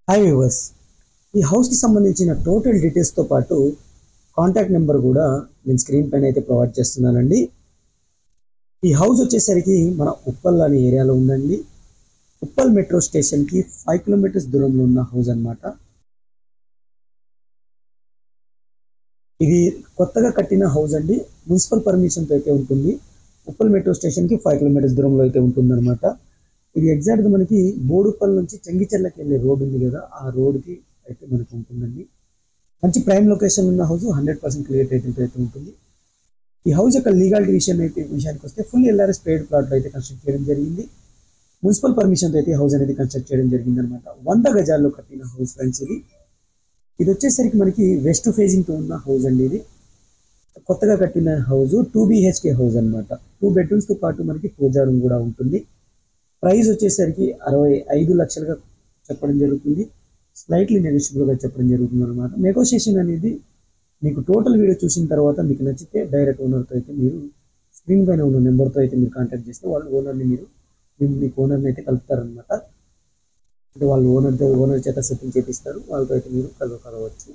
hi viewers ఈ హౌస్కి సంబంధించిన టోటల్ డీటెయిల్స్తో పాటు కాంటాక్ట్ నెంబర్ కూడా నేను స్క్రీన్ పైన అయితే ప్రొవైడ్ చేస్తున్నానండి ఈ హౌస్ వచ్చేసరికి మన ఉప్పల్ అనే ఏరియాలో ఉందండి ఉప్పల్ మెట్రో స్టేషన్కి ఫైవ్ కిలోమీటర్స్ దూరంలో ఉన్న హౌస్ అన్నమాట ఇది కొత్తగా కట్టిన హౌస్ అండి మున్సిపల్ పర్మిషన్తో అయితే ఉంటుంది ఉప్పల్ మెట్రో స్టేషన్కి ఫైవ్ కిలోమీటర్స్ దూరంలో అయితే ఉంటుందన్నమాట ఇది ఎగ్జాక్ట్గా మనకి బోడుపల్లి నుంచి చెంగిచెర్లకి వెళ్ళే రోడ్ ఉంది కదా ఆ రోడ్కి అయితే మనకి ఉంటుందండి మంచి ప్రైమ్ లొకేషన్ ఉన్న హౌస్ హండ్రెడ్ పర్సెంట్ క్లియర్ టైటిల్తో అయితే ఉంటుంది ఈ హౌస్ యొక్క లీగాలిటీ విషయం అయితే విషయానికి వస్తే ఫుల్ ఎల్ఆర్ఎస్ పేడ్ ప్లాట్లో అయితే కన్స్ట్రక్ట్ చేయడం జరిగింది మున్సిపల్ పర్మిషన్తో అయితే హౌస్ అనేది కన్స్ట్రక్ట్ చేయడం జరిగింది అనమాట వంద గజాల్లో కట్టిన హౌస్ ఫ్రెండ్స్ ఇది ఇది వచ్చేసరికి మనకి వెస్ట్ ఫేజింగ్తో ఉన్న హౌస్ అండి ఇది కొత్తగా కట్టిన హౌస్ టూ బిహెచ్కే హౌస్ అనమాట టూ బెడ్రూమ్స్తో పాటు మనకి పూజా రూమ్ కూడా ఉంటుంది ప్రైస్ వచ్చేసరికి అరవై ఐదు లక్షలుగా చెప్పడం జరుగుతుంది స్లైట్లీ నెగోషియబుల్గా చెప్పడం జరుగుతుంది అనమాట నెగోషియేషన్ అనేది మీకు టోటల్ వీడియో చూసిన తర్వాత మీకు నచ్చితే డైరెక్ట్ ఓనర్తో అయితే మీరు స్క్రీన్ పైన ఉన్న నెంబర్తో అయితే మీరు కాంటాక్ట్ చేస్తే వాళ్ళు ఓనర్ని మీరు మీరు మీకు ఓనర్ని అయితే కలుపుతారనమాట అంటే వాళ్ళు ఓనర్ ఓనర్ చేత సెట్టింగ్ చేపిస్తారు వాళ్ళతో అయితే మీరు కలవ కలవచ్చు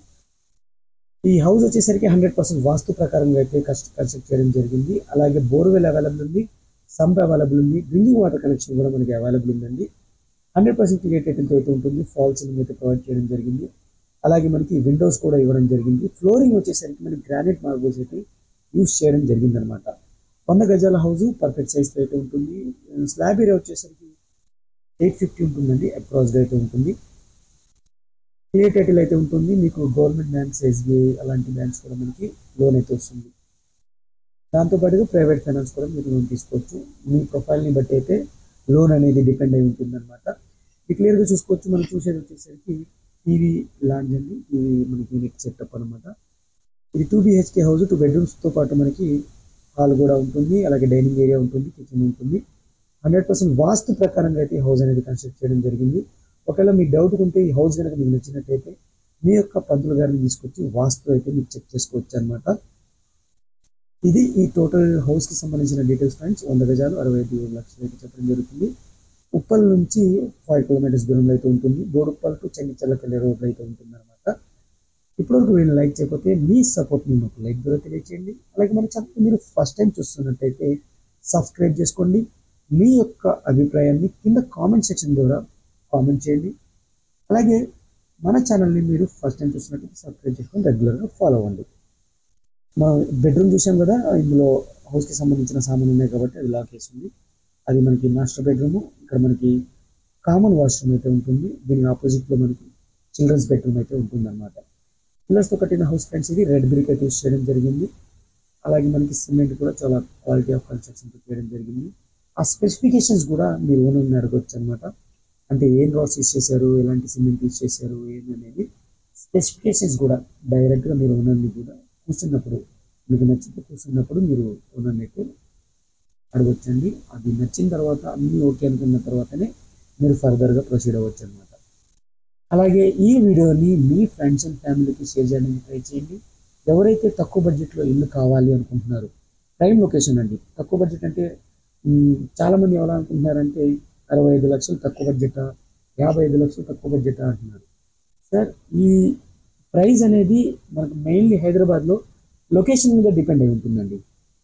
ఈ హౌస్ వచ్చేసరికి హండ్రెడ్ పర్సెంట్ వాస్తు ప్రకారంగా అయితే కన్స్ట్రక్ట్ చేయడం జరిగింది అలాగే బోర్వెల్ అవైలబుల్ ఉంది సంప్ అవైలబుల్ ఉంది డ్రింకింగ్ వాటర్ కనెక్షన్ కూడా మనకి అవైలబుల్ ఉందండి హండ్రెడ్ పర్సెంట్ క్లియర్ టైటిల్తో అయితే ఉంటుంది ఫాల్ సీలింగ్ అయితే ప్రొవైడ్ చేయడం జరిగింది అలాగే మనకి విండోస్ కూడా ఇవ్వడం జరిగింది ఫ్లోరింగ్ వచ్చేసరికి మనకి గ్రానైట్ మార్బుల్స్ అయితే యూస్ చేయడం జరిగింది అనమాట వంద గజాల హౌస్ పర్ఫెక్ట్ సైజ్తో అయితే ఉంటుంది స్లాబ్ ఏరియా వచ్చేసరికి ఎయిట్ ఫిఫ్టీ ఉంటుందండి అప్రాక్స్గా అయితే ఉంటుంది క్లియర్ టైటిల్ అయితే ఉంటుంది మీకు గవర్నమెంట్ బ్యాంక్స్ ఎస్బీఐ అలాంటి బ్యాంక్స్ కూడా మనకి లోన్ అయితే వస్తుంది దాంతోపాటుగా ప్రైవేట్ ఫైనాన్స్ కూడా మీరు లోన్ తీసుకోవచ్చు మీ ప్రొఫైల్ని బట్టి అయితే లోన్ అనేది డిపెండ్ అయి ఉంటుంది అనమాట ఇది క్లియర్గా చూసుకోవచ్చు మనం చూసేది వచ్చేసరికి టీవీ లాంజ్ అండి టీవీ మనకి యూనిట్ సెటప్ అనమాట ఇది టూ బిహెచ్కే హౌస్ టూ బెడ్రూమ్స్తో పాటు మనకి హాల్ కూడా ఉంటుంది అలాగే డైనింగ్ ఏరియా ఉంటుంది కిచెన్ ఉంటుంది హండ్రెడ్ పర్సెంట్ వాస్తు ప్రకారంగా అయితే ఈ హౌస్ అనేది కన్స్ట్రక్ట్ చేయడం జరిగింది ఒకవేళ మీకు డౌట్ ఉంటే ఈ హౌస్ కనుక మీకు నచ్చినట్టయితే మీ యొక్క పంతులు గారిని తీసుకొచ్చి వాస్తు అయితే మీకు చెక్ చేసుకోవచ్చు అనమాట ఇది ఈ టోటల్ హౌస్కి సంబంధించిన డీటెయిల్స్ ఫ్రెండ్స్ వంద గజాలు అరవై ఐదు లక్షలు అయితే చెప్పడం జరుగుతుంది ఉప్పల్ నుంచి ఫైవ్ కిలోమీటర్స్ దూరంలో అయితే ఉంటుంది బోడుప్పల్ టు చెంగిచెల్లకి వెళ్ళే రోడ్లో అయితే ఉంటుంది అనమాట ఇప్పటివరకు మీరు లైక్ చేయకపోతే మీ సపోర్ట్ మీ మాకు లైక్ ద్వారా తెలియచేయండి అలాగే మన ఛానల్ మీరు ఫస్ట్ టైం చూస్తున్నట్టయితే సబ్స్క్రైబ్ చేసుకోండి మీ యొక్క అభిప్రాయాన్ని కింద కామెంట్ సెక్షన్ ద్వారా కామెంట్ చేయండి అలాగే మన ఛానల్ని మీరు ఫస్ట్ టైం చూసినట్లయితే సబ్స్క్రైబ్ చేసుకొని రెగ్యులర్గా ఫాలో అవ్వండి మనం బెడ్రూమ్ చూసాం కదా ఇందులో హౌస్కి సంబంధించిన సామాన్ ఉన్నాయి కాబట్టి అది లాక్ వేసింది అది మనకి మాస్టర్ బెడ్రూమ్ ఇక్కడ మనకి కామన్ వాష్రూమ్ అయితే ఉంటుంది దీని ఆపోజిట్లో మనకి చిల్డ్రన్స్ బెడ్రూమ్ అయితే ఉంటుంది అనమాట పిల్లర్స్తో కట్టిన హౌస్ ఫ్రెండ్స్ ఇది రెడ్ బ్రిక్ అయితే యూస్ చేయడం జరిగింది అలాగే మనకి సిమెంట్ కూడా చాలా క్వాలిటీ ఆఫ్ కన్స్ట్రక్షన్ చేయడం జరిగింది ఆ స్పెసిఫికేషన్స్ కూడా మీరు ఓనర్ని అడగవచ్చు అనమాట అంటే ఏం రాస్ యూస్ చేశారు ఎలాంటి సిమెంట్ యూస్ చేశారు ఏంటనేది స్పెసిఫికేషన్స్ కూడా డైరెక్ట్గా మీరు ఓనర్ని కూడా కూర్చున్నప్పుడు మీకు నచ్చితే కూర్చున్నప్పుడు మీరు ఓనర్ని అయితే అడగొచ్చండి అది నచ్చిన తర్వాత అన్నీ ఓకే అనుకున్న తర్వాతనే మీరు ఫర్దర్గా ప్రొసీడ్ అవ్వచ్చు అనమాట అలాగే ఈ వీడియోని మీ ఫ్రెండ్స్ అండ్ ఫ్యామిలీకి షేర్ చేయడానికి ట్రై చేయండి ఎవరైతే తక్కువ బడ్జెట్లో ఇల్లు కావాలి అనుకుంటున్నారు ప్రైమ్ లొకేషన్ అండి తక్కువ బడ్జెట్ అంటే మ్, చాలామంది ఎలా అనుకుంటున్నారంటే అరవై ఐదు లక్షలు తక్కువ బడ్జెటా యాభై ఐదు లక్షలు తక్కువ బడ్జెటా అంటున్నారు సార్ ఈ ప్రైస్ అనేది మనకు మెయిన్లీ హైదరాబాద్లో లొకేషన్ మీద డిపెండ్ అయి ఉంటుందండి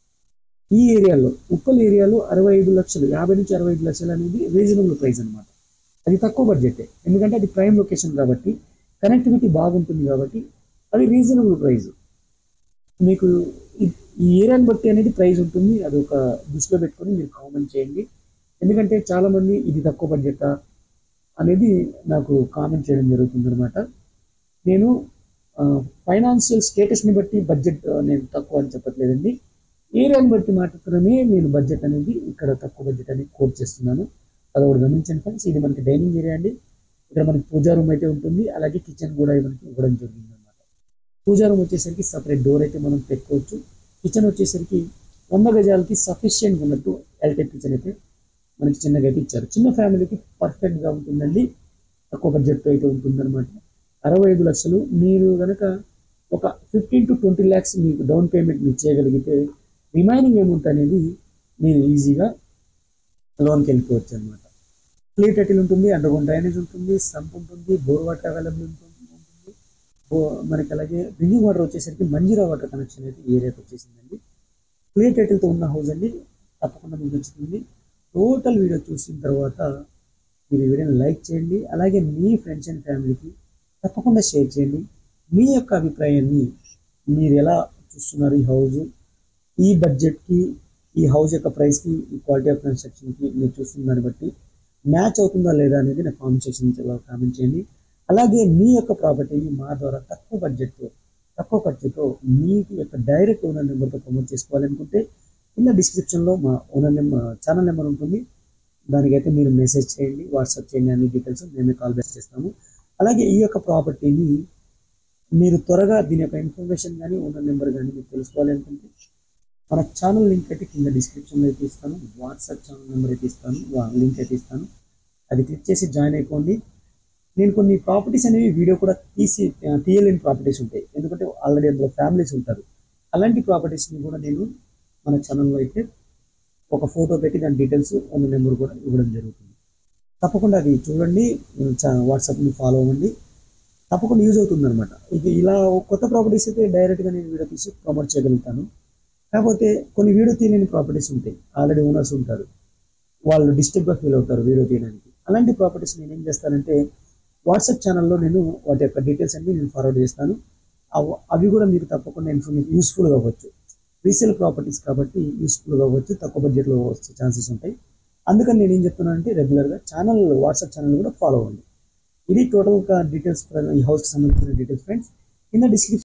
ఈ ఏరియాలో ఉప్పల్ ఏరియాలో అరవై ఐదు లక్షలు యాభై నుంచి అరవై ఐదు లక్షలు అనేది రీజనబుల్ ప్రైస్ అనమాట అది తక్కువ బడ్జెటే ఎందుకంటే అది ప్రైమ్ లొకేషన్ కాబట్టి కనెక్టివిటీ బాగుంటుంది కాబట్టి అది రీజనబుల్ ప్రైస్ మీకు ఈ- ఈ ఏరియాని బట్టి అనేది ప్రైస్ ఉంటుంది అది ఒక దృష్టిలో పెట్టుకొని మీరు కామెంట్ చేయండి ఎందుకంటే చాలామంది ఇది తక్కువ బడ్జెటా అనేది నాకు కామెంట్ చేయడం జరుగుతుంది అనమాట నేను ఫైనాన్షియల్ స్టేటస్ని బట్టి బడ్జెట్ నేను తక్కువ అని చెప్పట్లేదండి ఏరియాని బట్టి మాత్రమే నేను బడ్జెట్ అనేది ఇక్కడ తక్కువ బడ్జెట్ అనేది కోట్ చేస్తున్నాను అది ఒకటి గమనించండి ఫ్రెండ్స్ ఇది మనకి డైనింగ్ ఏరియా అండి ఇక్కడ మనకి పూజా రూమ్ అయితే ఉంటుంది అలాగే కిచెన్ కూడా మనకి ఇవ్వడం జరిగింది అనమాట పూజా రూమ్ వచ్చేసరికి సపరేట్ డోర్ అయితే మనం పెట్టుకోవచ్చు కిచెన్ వచ్చేసరికి వంద గజాలకి సఫిషియెంట్ ఉన్నట్టు ఎల్టెక్ కిచెన్ అయితే మనకి చిన్నగా అయితే ఇచ్చారు చిన్న ఫ్యామిలీకి పర్ఫెక్ట్గా ఉంటుందండి తక్కువ బడ్జెట్తో అయితే ఉంటుందన్నమాట అరవై ఐదు లక్షలు మీరు కనుక ఒక ఫిఫ్టీన్ టు ట్వంటీ ల్యాక్స్ మీకు డౌన్ పేమెంట్ మీరు చేయగలిగితే రిమైనింగ్ అమౌంట్ అనేది మీరు ఈజీగా లోన్కి వెళ్ళిపోవచ్చు అనమాట క్లియర్ టైటిల్ ఉంటుంది అండర్ గ్రౌండ్ డ్రైనేజ్ ఉంటుంది సంప్ ఉంటుంది బోర్ వాటర్ అవైలబుల్ ఉంటుంది ఉంటుంది బో- మనకి అలాగే డ్రింకింగ్ వాటర్ వచ్చేసరికి మంజీరా వాటర్ కనెక్షన్ అయితే ఈ ఏరియాకి వచ్చేసిందండి క్లియర్ టైటిల్తో ఉన్న హౌస్ అండి తప్పకుండా మీకు నచ్చుతుంది టోటల్ వీడియో చూసిన తర్వాత మీరు ఈ వీడియోని లైక్ చేయండి అలాగే మీ ఫ్రెండ్స్ అండ్ ఫ్యామిలీకి తప్పకుండా షేర్ చేయండి మీ యొక్క అభిప్రాయాన్ని మీరు ఎలా చూస్తున్నారు ఈ హౌస్ ఈ బడ్జెట్కి ఈ హౌస్ యొక్క ప్రైస్కి ఈ క్వాలిటీ ఆఫ్ కన్స్ట్రక్షన్కి మీరు చూస్తున్న దాన్ని బట్టి మ్యాచ్ అవుతుందా లేదా అనేది నా కామెంట్ సెక్షన్లో కామెంట్ చేయండి అలాగే మీ యొక్క ప్రాపర్టీని మా ద్వారా తక్కువ బడ్జెట్తో తక్కువ ఖర్చుతో మీకు యొక్క డైరెక్ట్ ఓనర్ నెంబర్తో ప్రమోట్ చేసుకోవాలనుకుంటే కింద డిస్క్రిప్షన్లో మా ఓనర్ నెంబర్ ఛానల్ నెంబర్ ఉంటుంది దానికైతే మీరు మెసేజ్ చేయండి వాట్సాప్ చేయండి అన్ని డీటెయిల్స్ మేమే కాల్ బ్యాక్ చేస్తాము అలాగే ఈ యొక్క ప్రాపర్టీని మీరు త్వరగా దీని యొక్క ఇన్ఫర్మేషన్ కానీ ఓనర్ నెంబర్ కానీ మీరు తెలుసుకోవాలి అనుకుంటే మన ఛానల్ లింక్ అయితే కింద డిస్క్రిప్షన్లో అయితే ఇస్తాను వాట్సాప్ ఛానల్ నెంబర్ అయితే ఇస్తాను లింక్ అయితే ఇస్తాను అది క్లిక్ చేసి జాయిన్ అయిపోండి నేను కొన్ని ప్రాపర్టీస్ అనేవి వీడియో కూడా తీసి ఆ, తీయలేని ప్రాపర్టీస్ ఉంటాయి ఎందుకంటే ఆల్రెడీ అందులో ఫ్యామిలీస్ ఉంటారు అలాంటి ప్రాపర్టీస్ని కూడా నేను మన ఛానల్లో అయితే ఒక ఫోటో పెట్టి దాని డీటెయిల్స్ ఉన్న నెంబర్ కూడా ఇవ్వడం జరుగుతుంది తప్పకుండా అది చూడండి చా- వాట్సాప్ని ఫాలో అవ్వండి తప్పకుండా యూజ్ అవుతుంది అనమాట ఇక ఇలా కొత్త ప్రాపర్టీస్ అయితే డైరెక్ట్గా నేను వీడియో తీసి ప్రమోట్ చేయగలుగుతాను కాకపోతే కొన్ని వీడియో తీయలేని ప్రాపర్టీస్ ఉంటాయి ఆల్రెడీ ఓనర్స్ ఉంటారు వాళ్ళు డిస్టర్బ్గా ఫీల్ అవుతారు వీడియో తీయడానికి అలాంటి ప్రాపర్టీస్ నేను ఏం చేస్తానంటే వాట్సాప్ ఛానల్లో నేను వాటి యొక్క డీటెయిల్స్ అన్ని నేను ఫార్వర్డ్ చేస్తాను అవ- అవి కూడా మీకు తప్పకుండా ఇన్ఫర్మేషన్ యూస్ఫుల్ అవ్వచ్చు రీసేల్ ప్రాపర్టీస్ కాబట్టి యూస్ఫుల్ అవ్వచ్చు తక్కువ బడ్జెట్లో వచ్చే ఛాన్సెస్ ఉంటాయి అందుకని నేను ఏం చెప్తున్నాను అంటే రెగ్యులర్గా ఛానల్ వాట్సాప్ ఛానల్ కూడా ఫాలో అవ్వండి ఇది టోటల్గా డీటెయిల్స్ ఈ హౌస్కి సంబంధించిన డీటెయిల్స్ ఫ్రెండ్స్ కింద డిస్క్రిప్షన్